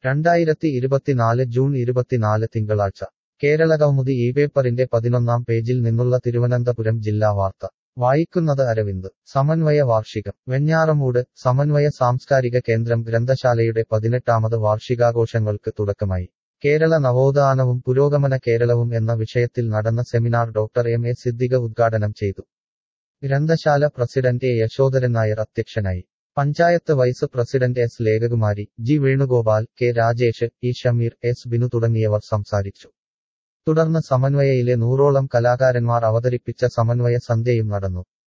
രണ്ടായിരത്തി ഇരുപത്തിനാല് ജൂൺ ഇരുപത്തിനാല് തിങ്കളാഴ്ച കേരളകൗമുദി ഈ പേപ്പറിന്റെ പതിനൊന്നാം പേജിൽ നിന്നുള്ള തിരുവനന്തപുരം ജില്ലാ വാർത്ത വായിക്കുന്നത് അരവിന്ദ് സമന്വയ വാർഷികം വെഞ്ഞാറമൂട് സമന്വയ സാംസ്കാരിക കേന്ദ്രം ഗ്രന്ഥശാലയുടെ പതിനെട്ടാമത് വാർഷികാഘോഷങ്ങൾക്ക് തുടക്കമായി കേരള നവോത്ഥാനവും പുരോഗമന കേരളവും എന്ന വിഷയത്തിൽ നടന്ന seminar doctor M A Siddique ഉദ്ഘാടനം ചെയ്തു ഗ്രന്ഥശാല പ്രസിഡന്റ് എ യശോധരൻ നായർ അധ്യക്ഷനായി panchayat vice president S Lekhakumari G Venugopal K Rajesh E Shameer S Binu തുടങ്ങിയവർ സംസാരിച്ചു തുടർന്ന് സമന്വയയിലെ നൂറോളം കലാകാരന്മാർ അവതരിപ്പിച്ച സമന്വയ സന്ധ്യയും നടന്നു